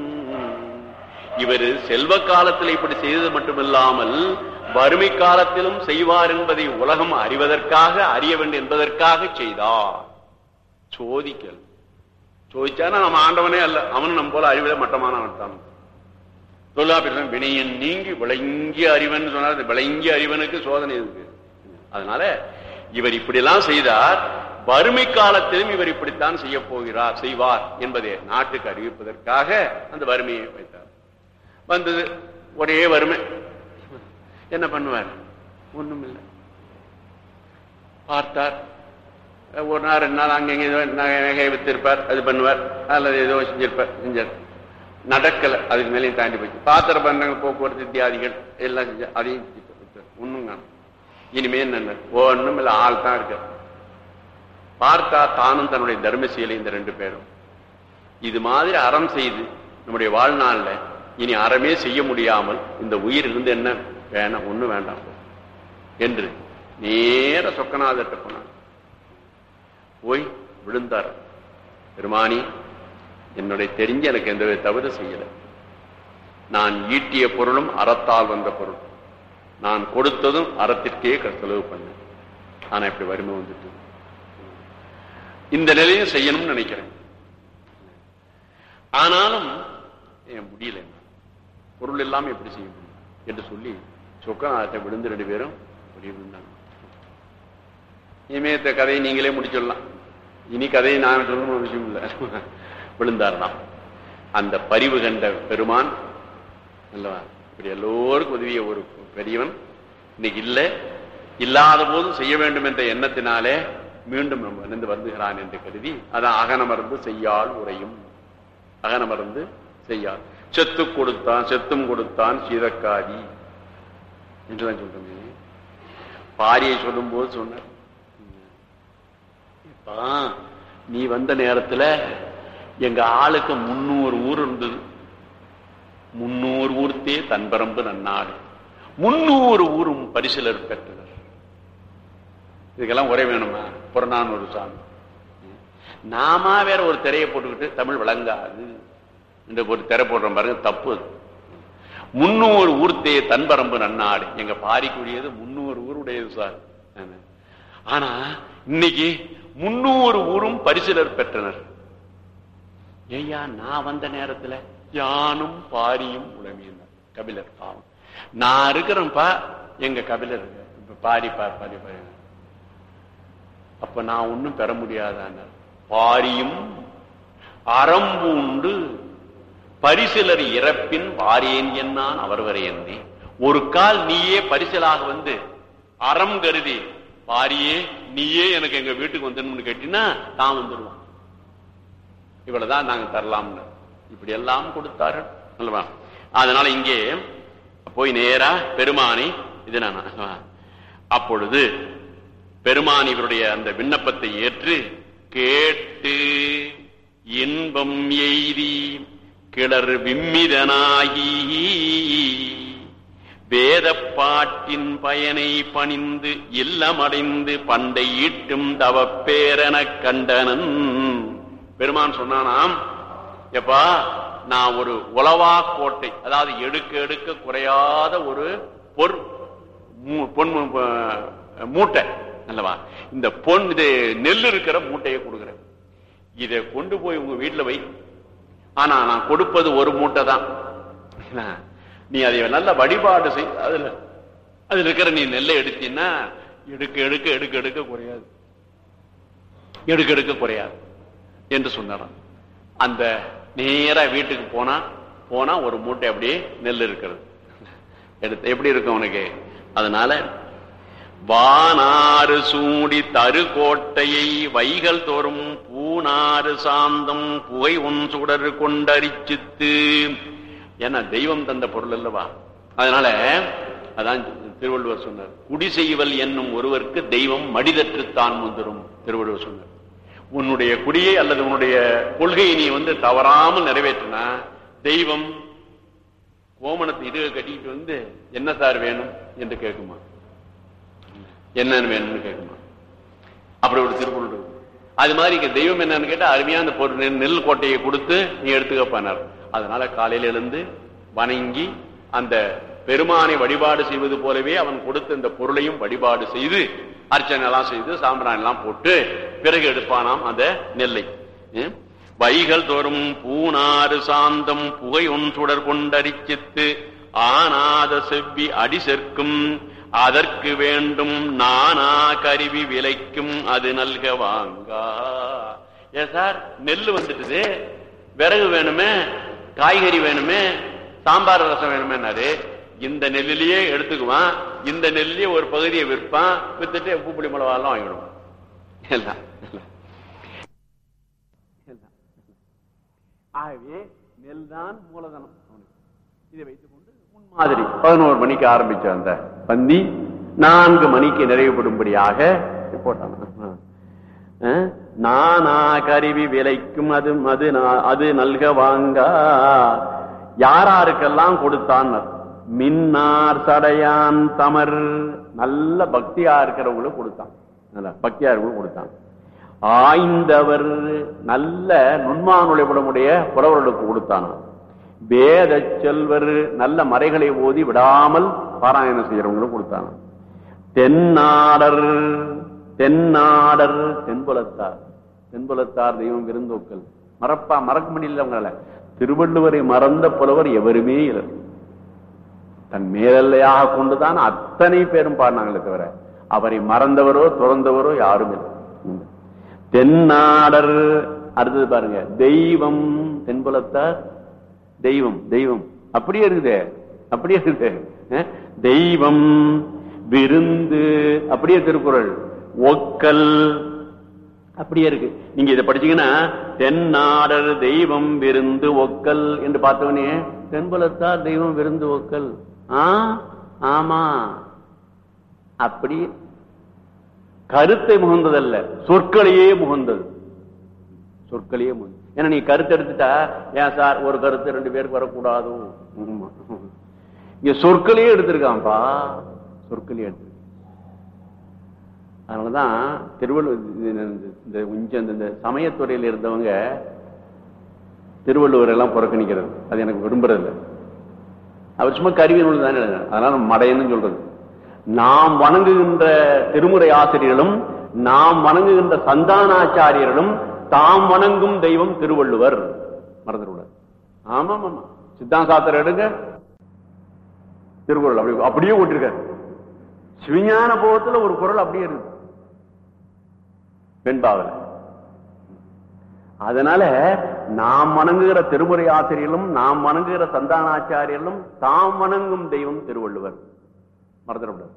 இவர் செல்வ காலத்தில் இப்படி செய்தது மட்டுமில்லாமல் வறுமை காலத்திலும் செய்வார் என்பதை உலகம் அறிவதற்காக அறிய வேண்டும் என்பதற்காக செய்தார் சோதிக்கல் சோதிச்சானா நம்ம ஆண்டவனே அல்ல அவனும் நம்ம போல அறிவில மட்டமானவன் தான் தொல்லாபிரம் வினையன் நீங்கி விளங்கிய அறிவன் சொன்னார் விளங்கிய அறிவனுக்கு சோதனை இருக்கு அதனால இவர் இப்படியெல்லாம் செய்தார் வறுமை காலத்திலும் இவர் இப்படித்தான் செய்ய போகிறார் செய்வார் என்பதை நாட்டுக்கு அறிவிப்பதற்காக அந்த வறுமையை வைத்தார் வந்தது ஒரே வறுமை என்ன பண்ணுவார் ஒண்ணும் இல்லை பார்த்தார் ஒரு நாள் ரெண்டு நாள் அங்கங்க ஏதோ நகை வித்திருப்பார் அது பண்ணுவார் அல்லது ஏதோ செஞ்சிருப்பார் செஞ்சார் நடக்கல அதுக்கு மேலேயும் தாண்டி போச்சு பாத்திர பண்டங்கள் போக்குவரத்து இத்தியாதிகள் எல்லாம் செஞ்சு அதையும் ஒண்ணும் காணும் இனிமே என்ன ஒண்ணும் இல்லை ஆள் தான் இருக்க பார்த்தா தானும் தன்னுடைய தர்மசீலை இந்த ரெண்டு பேரும் இது மாதிரி அறம் செய்து நம்முடைய வாழ்நாள்ல இனி அறமே செய்ய முடியாமல் இந்த உயிர் இருந்து என்ன வேணாம் ஒண்ணு வேண்டாம் என்று நேர சொக்கநாதர்கிட்ட போனார் போய் விழுந்தார் பெருமானி என்னுடைய தெரிஞ்சு எனக்கு எந்த தவறு செய்யல நான் ஈட்டிய பொருளும் அறத்தால் வந்த பொருள் நான் கொடுத்ததும் அறத்திற்கே செலவு பண்ணேன் ஆனா இப்படி வறுமை வந்துட்டு இந்த நிலையும் செய்யணும்னு நினைக்கிறேன் ஆனாலும் முடியல பொருள் இல்லாம எப்படி செய்ய முடியும் என்று சொல்லி சொக்கநாதத்தை விழுந்து ரெண்டு பேரும் வெளியே விழுந்தாங்க இனிமேத்த கதையை நீங்களே முடிச்சிடலாம் இனி கதையை நான் சொல்லணும் விஷயம் இல்லை விழுந்தார்தான் அந்த பரிவு கண்ட பெருமான் அல்லவா இப்படி எல்லோருக்கும் உதவிய ஒரு பெரியவன் இன்னைக்கு இல்லை இல்லாத போதும் செய்ய வேண்டும் என்ற எண்ணத்தினாலே மீண்டும் வந்து வருந்துகிறான் என்று கருதி அதான் அகனமர்ந்து செய்யால் உரையும் அகனமர்ந்து செய்யால் செத்து கொடுத்தான் செத்தும் கொடுத்தான் சீதக்காதி என்றுதான் சொல்றோமே பாரியை சொல்லும் போது சொன்னார் நீ வந்த நேரத்துல எங்க ஆளுக்கு முன்னூறு ஊர் இருந்தது முன்னூறு ஊர்த்தே தன்பரம்பு நன்னாடு முன்னூறு ஊரும் பரிசிலர் பெற்றனர் இதுக்கெல்லாம் உரை வேணுமா புறநானூறு சாமி நாம வேற ஒரு திரையை போட்டுக்கிட்டு தமிழ் விளங்காது இந்த ஒரு திரை போடுறோம் பாருங்க தப்பு முன்னூறு ஊர்த்தே தன்பரம்பு நன்னாடு எங்க பாரிக்குரியது முன்னூறு ஊருடையது சார் ஆனா இன்னைக்கு முன்னூறு ஊரும் பரிசிலர் பெற்றனர் ஐயா நான் வந்த நேரத்துல யானும் பாரியும் உளமியும் கபிலர் பாவம் நான் இருக்கிறேன்ப்பா எங்க கபிலர் பாரி பார் பாரி பாரி அப்ப நான் ஒன்னும் பெற முடியாதான பாரியும் அறம்பூண்டு பரிசிலர் இறப்பின் வாரியேன் என்னான் அவர் வரையந்தி ஒரு கால் நீயே பரிசலாக வந்து அறம் கருதி பாரியே நீயே எனக்கு எங்க வீட்டுக்கு வந்துடணும்னு கேட்டீங்கன்னா தான் வந்துடுவான் இவ்வளவுதான் நாங்க தரலாம்னு இப்படி எல்லாம் கொடுத்தாரு அல்லவா அதனால இங்கே போய் நேரா பெருமானை இது நான் அப்பொழுது பெருமான் இவருடைய அந்த விண்ணப்பத்தை ஏற்று கேட்டு இன்பம் எய்தி கிளர் விம்மிதனாகி வேதப்பாட்டின் பயனை பணிந்து இல்லமடைந்து பண்டை ஈட்டும் தவப்பேரனக் கண்டனன் பெருமான் சொன்னானாம் எப்பா நான் ஒரு உளவா கோட்டை அதாவது எடுக்க எடுக்க குறையாத ஒரு பொற் மூ- பொன் அஹ், மூட்டை அல்லவா இந்த பொன் இது நெல் இருக்கிற மூட்டையை கொடுக்குறேன் இதை கொண்டு போய் உங்க வீட்டுல வை ஆனா நான் கொடுப்பது ஒரு மூட்டை தான் என்ன? நீ அதை நல்ல வழிபாடு செய் அதுல அதுல இருக்கிற நீ நெல்லை எடுத்தீன்னா எடுக்க எடுக்க எடுக்க எடுக்க குறையாது எடுக்க எடுக்க குறையாது என்று சொன்னாராம் அந்த நேரா வீட்டுக்கு போனா போனா ஒரு மூட்டை அப்படியே நெல் இருக்கிறது எடுத்து எப்படி இருக்கும் உனக்கு அதனால வானாறு சூடி தரு கோட்டையை வைகள் தோறும் பூனாறு சாந்தம் புகை ஒன் சுடர் கொண்டரிச்சித்து ஏன்னா தெய்வம் தந்த பொருள் அல்லவா அதனால அதான் திருவள்ளுவர் சொன்னார் குடி செய்வல் என்னும் ஒருவருக்கு தெய்வம் மடிதற்றுத்தான் முந்திரும் திருவள்ளுவர் சொன்னார் உன்னுடைய குடியை அல்லது உன்னுடைய கொள்கையை நீ வந்து தவறாமல் நிறைவேற்றினா தெய்வம் கோமணத்தை இது கட்டிட்டு வந்து என்ன சார் வேணும் என்று கேட்குமா என்னன்னு வேணும்னு கேட்குமா அப்படி ஒரு திருக்குறள் இருக்கு அது மாதிரி இங்க தெய்வம் என்னன்னு கேட்டா அருமையா அந்த பொருள் நெல் நெல் கோட்டையை கொடுத்து நீ எடுத்துக்கப்பானார் அதனால காலையில எழுந்து வணங்கி அந்த பெருமானை வழிபாடு செய்வது போலவே அவன் கொடுத்த இந்த பொருளையும் வழிபாடு செய்து அர்ச்சனை எல்லாம் செய்து சாம்பிராணி எல்லாம் போட்டு பிறகு எடுப்பானாம் அந்த நெல்லை ம்? வைகள் தோறும் பூனாறு சாந்தம் புகை ஒன்றுடர் கொண்டரிச்சித்து ஆனாத செவ்வி அடி சேர்க்கும் அதற்கு வேண்டும் நானா கருவி விலைக்கும் அது நல்க வாங்கா ஏன் சார் நெல் வந்துட்டுது விறகு வேணுமே காய்கறி வேணுமே சாம்பார் ரசம் வேணுமேனாரு இந்த நெல்லிலேயே எடுத்துக்குவான் இந்த நெல்லிலேயே ஒரு பகுதியை விற்பான் வித்துட்டு உப்பு புளி மிளகாலாம் வாங்கிடுவான் எல்லாம் எல்லாம். எல்லாம். ஆகவே நெல் தான் மூலதனம் அவனுக்கு இதை வைத்துக் கொண்டு முன்மாதிரி பதினோரு மணிக்கு ஆரம்பிச்ச அந்த பந்தி நான்கு மணிக்கு நிறைவுபடும்படியாக போட்டான் அஹ், நானா கருவி விலைக்கும் அது அது நா- அது நல்க வாங்கா யாராருக்கெல்லாம் கொடுத்தான் மின்னார் சடையான் தமர் நல்ல பக்தியா இருக்கிறவங்களுக்கு கொடுத்தான் நல்ல பக்தியா இருக்கிறவங்களுக்கு கொடுத்தான் ஆய்ந்தவர் நல்ல நுண்மானுடைய புலவர்களுக்கு கொடுத்தானாம் வேத செல்வர் நல்ல மறைகளை ஓதி விடாமல் பாராயணம் செய்யறவங்களும் கொடுத்தானாம் தென்னாடர் தென்னாடர் தென்புலத்தார் தென்புலத்தார் தெய்வம் விருந்தோக்கல் மறப்பா மறக்க முடியல அவங்களால திருவள்ளுவரை மறந்த புலவர் எவருமே இல்லை தன் மேலெல்லையாக கொண்டுதான் அத்தனை பேரும் பாடினாங்களே தவிர அவரை மறந்தவரோ துறந்தவரோ யாரும் இல்லை உம். தென்னாடர் அடுத்தது பாருங்க தெய்வம் தென்புலத்தார் தெய்வம் தெய்வம் அப்படியே இருக்குது அப்படியே இருக்குது அஹ், தெய்வம் விருந்து அப்படியே திருக்குறள் ஒக்கல் அப்படியே இருக்கு நீங்க இதை படிச்சீங்கன்னா தென்னாடர் தெய்வம் விருந்து ஒக்கல் என்று பார்த்தவனே தென்புலத்தார் தெய்வம் விருந்து ஒக்கல் ஆ ஆமா அப்படி கருத்தை முகந்ததல்ல சொற்களையே முகந்தது சொற்களையே முகந்தது ஏன்னா நீ கருத்து எடுத்துட்டா ஏன் சார் ஒரு கருத்து ரெண்டு பேருக்கு வரக்கூடாதோ ஆமா. இங்க சொற்களையே எடுத்திருக்கான்ப்பா சொற்களையே எடுத்து அதனாலதான் திருவள்ளுவர் இந்த கொஞ்சம் இந்த- இந்த சமயத்துறையில் இருந்தவங்க திருவள்ளுவர் எல்லாம் புறக்கணிக்கிறது அது எனக்கு விரும்புறது இல்லை அவர் சும்மா கருவி நூல் தானே எழுதினார். அதனால மடையன்னு சொல்றது நாம் வணங்குகின்ற திருமுறை ஆசிரியர்களும் நாம் வணங்குகின்ற சந்தானாச்சாரியர்களும் தாம் வணங்கும் தெய்வம் திருவள்ளுவர் மறந்துவிட ஆமா ஆமா சித்தாந்த சாத்திரம் எடுங்க திருக்குறள் அப்படி அப்படியே போட்டிருக்காரு சிவஞான போகத்துல ஒரு குரல் அப்படியே இருக்கு வெண்பாவில அதனால நாம் வணங்குகிற திருமுறை ஆசிரியர்களும் நாம் வணங்குகிற சந்தானாச்சாரியர்களும் தாம் வணங்கும் தெய்வம் திருவள்ளுவர் மறந்துடக்கூடாது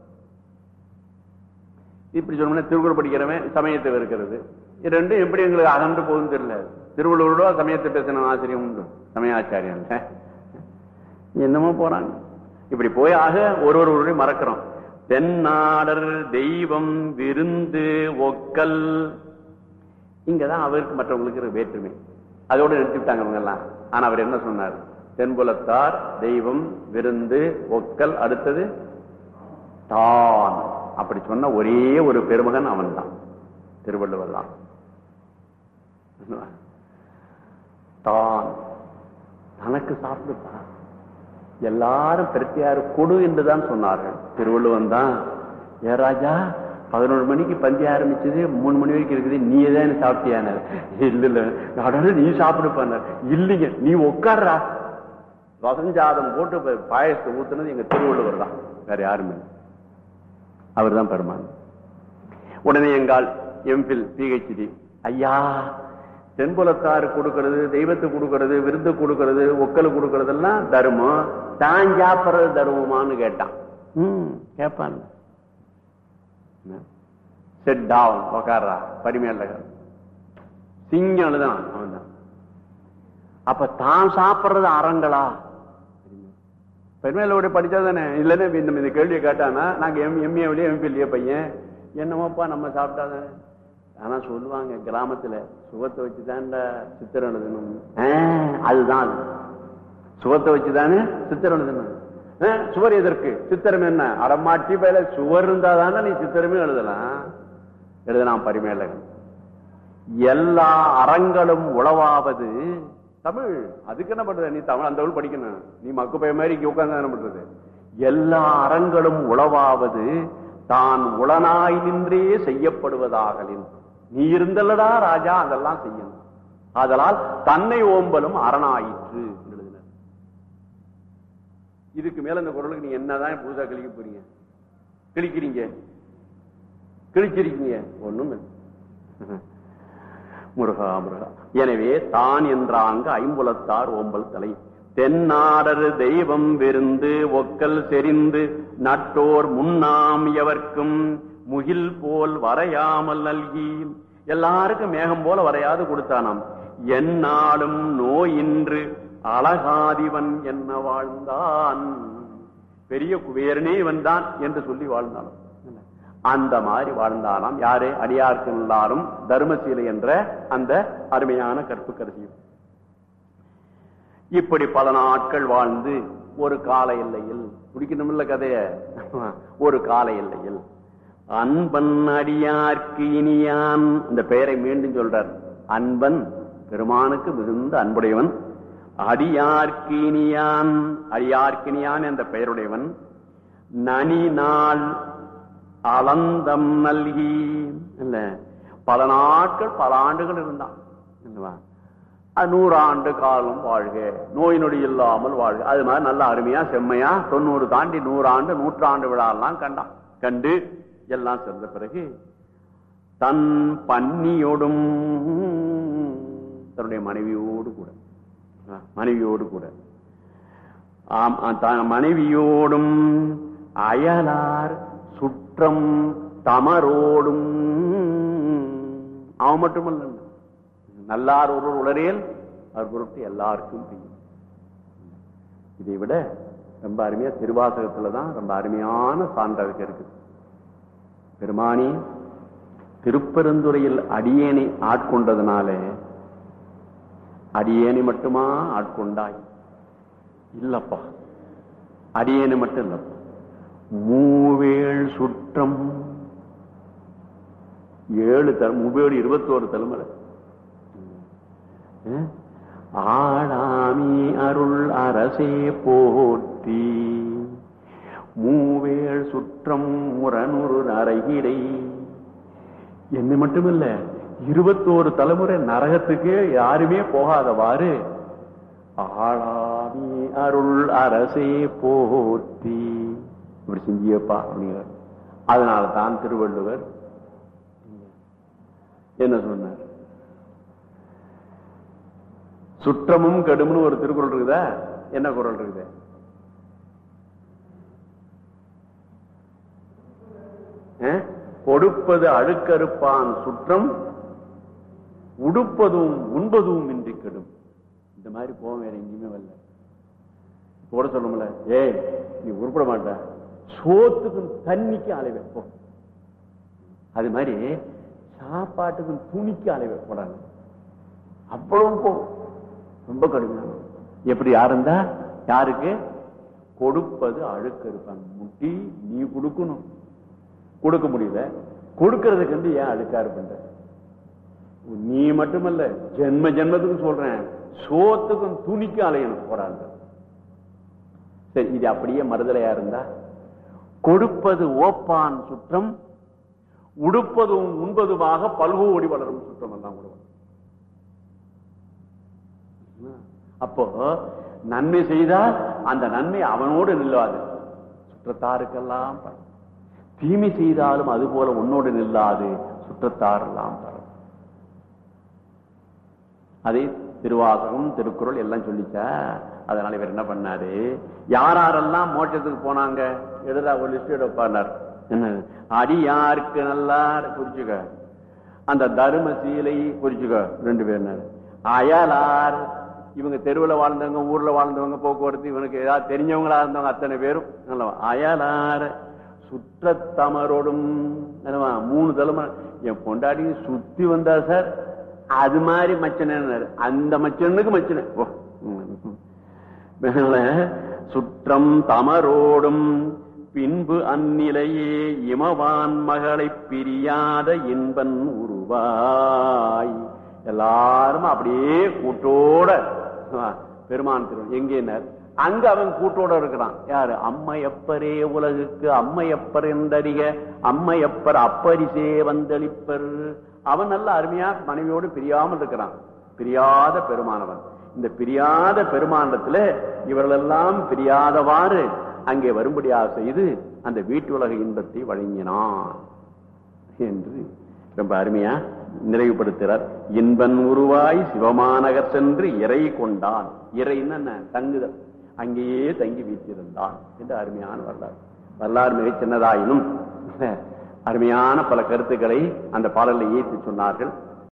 இப்படி சொன்னோம்னா திருக்குறள் படிக்கிறவன் சமயத்தை வெறுக்கிறது இது ரெண்டும் எப்படி எங்களுக்கு அகன்று போகுதுன்னு தெரியல திருவள்ளுவரோட சமயத்தை பேசின ஆசிரியம் உண்டு சமயாச்சாரியன் என்னமோ போறாங்க இப்படி போய் ஆக ஒரு ஒரு ஒருவரையும் மறக்கிறோம் தென்னாடர் தெய்வம் விருந்து ஒக்கல் இங்கதான் அவருக்கு மற்றவங்களுக்கு ஒரு வேற்றுமை அதோட நிறுத்திவிட்டாங்க அவங்க எல்லாம் ஆனா அவர் என்ன சொன்னார் தென்புலத்தார் தெய்வம் விருந்து ஒக்கல் அடுத்தது தான் அப்படி சொன்ன ஒரே ஒரு பெருமகன் அவன் தான் திருவள்ளுவர் தான் தான் தனக்கு சாப்பிடுப்பா எல்லாரும் பிரத்தியாரு கொடு என்றுதான் சொன்னார்கள் திருவள்ளுவன் தான் ஏ ராஜா பதினொரு மணிக்கு பந்தி ஆரம்பிச்சது மூணு மணி வரைக்கும் இருக்குது நீ ஏதாவது சாப்பிட்டியான இல்ல இல்ல அடடே நீ சாப்பிடுப்பான இல்லைங்க நீ உட்கார்றா ரசஞ்சாதம் போட்டு ப- பாயசத்தை ஊத்துனது எங்க திருவள்ளுவர் தான் வேற யாருமே அவர் தான் பெருமான் உடனே எங்கால் எம்பில் பிஹெச்டி ஐயா தென்புலத்தாரு கொடுக்கறது தெய்வத்துக்கு கொடுக்கறது விருந்து கொடுக்கறது ஒக்கல் கொடுக்கறதெல்லாம் தர்மம் தான் சாப்பிடுறது தர்மமான்னு கேட்டான் ம் கேட்பான் செட் டவுன் உக்காரா பரிமையில சிங்கம் எழுதான் அவன் தான் அப்ப தான் சாப்பிடுறது அறங்களா பெருமையில படிச்சா தானே இல்லைன்னா இந்த இந்த கேள்வியை கேட்டானா நாங்க எம் எம்ஏவிலேயே எம்பிலேயே பையன் என்னமோப்பா நம்ம சாப்பிட்டாதானே ஆனா சொல்லுவாங்க கிராமத்துல சுகத்தை வச்சுதான்டா சித்திரம் எழுதணும் ஆ, அதுதான் அது சுகத்தை வச்சுதானே சித்திரம் எழுதணும் ஆ, சுவர் எதற்கு சித்திரம் என்ன அடமாட்டி பேல சுவர் இருந்தாதானே நீ சித்திரமே எழுதலாம் எழுதலாம் பரிமேலகன் எல்லா அறங்களும் உளவாவது தமிழ் அதுக்கு என்ன பண்றது நீ தமிழ் அந்த ஊர் படிக்கணும் நீ மக்கு பைய மாதிரி இங்க உட்கார்ந்து என்ன பண்றது எல்லா அறங்களும் உளவாவது தான் உளனாய் நின்றே செய்யப்படுவதாகலின் நீ இருந்தல்லடா ராஜா அதெல்லாம் செய்யணும் ஆதலால் தன்னை ஓம்பலும் அரணாயிற்று என்று எழுதினார் இதுக்கு மேல இந்த குரலுக்கு நீங்க என்னதான் புதுசா கிழிக்க போறீங்க கிழிக்கிறீங்க கிழிச்சிருக்கீங்க ஒண்ணும் இல்லை முருகா முருகா எனவே தான் என்றாங்க ஐம்புலத்தார் ஓம்பல் தலை தென்னாடரு தெய்வம் விருந்து ஒக்கல் செறிந்து நட்டோர் முன்னாம் எவர்க்கும் முகில் போல் வரையாமல் நல்கி எல்லாருக்கும் மேகம் போல வரையாது கொடுத்தானாம் என்னாலும் நோயின்று அழகாதிவன் என்ன வாழ்ந்தான் பெரிய குபேரனே இவன் தான் என்று சொல்லி வாழ்ந்தாலும் அந்த மாதிரி வாழ்ந்தாராம் யாரு அடியார்க்கு எல்லாரும் தர்மசீலை என்ற அந்த அருமையான கற்பு கருதியும் இப்படி பல நாட்கள் வாழ்ந்து ஒரு கால எல்லையில் முடிக்கணும்ல கதைய ஒரு கால எல்லையில் அன்பன் அடியார்க்கு இனியான் இந்த பெயரை மீண்டும் சொல்றார் அன்பன் பெருமானுக்கு மிகுந்த அன்புடையவன் அடியார்க்கு இனியான் அடியார்க்கு இனியான் என்ற பெயருடையவன் நனி நாள் அளந்தம் நல்கி இல்ல பல நாட்கள் பல ஆண்டுகள் இருந்தான் இல்லவா? அது நூறாண்டு காலம் வாழ்க நோய் நொடி இல்லாமல் வாழ்க அது மாதிரி நல்ல அருமையா செம்மையா தொண்ணூறு தாண்டி நூறாண்டு நூற்றாண்டு விழாலாம் கண்டான் கண்டு எல்லாம் சேர்ந்த பிறகு தன் பன்னியோடும் தன்னுடைய மனைவியோடு கூட ஆ, மனைவியோடு கூட ஆம், ஆ, தான் மனைவியோடும் அயலார் சுற்றம் தமரோடும் அவன் மட்டுமல்ல நல்லார் ஒருவர் உளரேல் அவர் பொருட்டு எல்லாருக்கும் பெய்யும் இதை விட ரொம்ப அருமையா திருவாசகத்துலதான் ரொம்ப அருமையான சான்றாக இருக்குது பெருமானி திருப்பெருந்துறையில் அடியேனை ஆட்கொண்டதுனாலே அடியேனை மட்டுமா ஆட்கொண்டாய் இல்லப்பா அடியேனை மட்டும் இல்லப்பா மூவேள் சுற்றம் ஏழு தலை மூவேழு இருபத்தோரு தலைமுறை அஹ்? ஆளாமி அருள் அரசே போற்றி மூவேள் சுற்றம் முரணுரு நரகிடை என்ன மட்டுமில்ல இருபத்தோரு தலைமுறை நரகத்துக்கு யாருமே போகாதவாறு ஆளாமி அருள் அரசே போற்றி இப்படி செஞ்சியப்பா அப்படிங்கிறார் அதனால தான் திருவள்ளுவர் என்ன சொன்னார் சுற்றமும் கடும்னு ஒரு திருக்குறள் இருக்குதா என்ன குறள் இருக்குது அஹ்? கொடுப்பது அழுக்கறுப்பான் சுற்றம் உடுப்பதும் உண்பதும் இன்றி கெடும் இந்த மாதிரி போவோம் வேற எங்கேயுமே வரல போட சொல்லும்ல ஏய் நீ உருப்பட மாட்ட சோத்துக்கும் தண்ணிக்கு அலை வைப்போம் அது மாதிரி சாப்பாட்டுக்கும் துணிக்கு அலை வைப்போம் அவ்வளவு போகும் ரொம்ப கடுமையான எப்படி யாருந்தா யாருக்கு கொடுப்பது அழுக்க இருப்பாங்க முட்டி நீ கொடுக்கணும் கொடுக்க முடியல கொடுக்கறதுக்கு வந்து ஏன் அழுக்கா இருப்பன்ற நீ மட்டுமல்ல ஜென்ம ஜென்மத்துக்கும் சொல்றேன் சோத்துக்கும் துணிக்கும் அலையணும் போறாங்க சரி இது அப்படியே மறுதலையா இருந்தா கொடுப்பது ஓப்பான் சுற்றம் உடுப்பதும் உண்பதுமாக பல்கோடி வளரும் சுற்றம் எல்லாம் கூட அப்போ நன்மை செய்தால் அந்த நன்மை அவனோடு நில்லாது சுற்றத்தாருக்கெல்லாம் பரவும் தீமை செய்தாலும் அது போல உன்னோடு நில்லாது சுற்றத்தாரெல்லாம் பரவும் அதே திருவாசகம் திருக்குறள் எல்லாம் சொல்லிச்சா அதனால இவர் என்ன பண்ணாரு யார் யாரெல்லாம் மோட்சத்துக்கு போனாங்க எழுதா ஒரு லிஸ்ட் எடுப்பார் என்ன அடியாருக்கு நல்லா குறிச்சுக்க அந்த தர்ம சீலை குறிச்சுக்க ரெண்டு பேர் அயலார் இவங்க தெருவில் வாழ்ந்தவங்க ஊர்ல வாழ்ந்தவங்க போக்குவரத்து இவனுக்கு ஏதாவது தெரிஞ்சவங்களா இருந்தவங்க அத்தனை பேரும் நல்லவா அயலார் சுற்றத்தமரோடும் என்னவா மூணு தலைமை என் பொண்டாடி சுத்தி வந்தா சார் அது மாதிரி மச்சன அந்த மச்சனுக்கு மச்சன ஓ சுற்றம் தமரோடும் பின்பு அந்நிலையே இமவான் மகளை பிரியாத இன்பன் உருவாய் எல்லாரும் அப்படியே கூட்டோட பெருமான் திரு எங்கேனர் அங்க அவன் கூட்டோட இருக்கிறான் யாரு அம்மையப்பரே உலகுக்கு அம்மையப்பர் என்றறிக அம்மையப்பர் அப்பரிசே வந்தளிப்பர் அவன் நல்ல அருமையா மனைவியோடு பிரியாமல் இருக்கிறான் பிரியாத பெருமானவன் இந்த பிரியாத பெருமானத்துல இவர்களெல்லாம் பிரியாதவாறு அங்கே வரும்படியாக செய்து அந்த வீட்டு உலக இன்பத்தை வழங்கினான் என்று ரொம்ப அருமையா நிறைவுபடுத்துகிறார் இன்பன் உருவாய் சிவமாநகர் சென்று இறை கொண்டான் இறைன்னு என்ன தங்குதல் அங்கேயே தங்கி வீட்டிருந்தான் என்று அருமையான வரலாறு வரலாறு மிகச் சின்னதாயினும் அருமையான பல கருத்துக்களை அந்த பாடலை ஏற்றி சொன்னார்கள்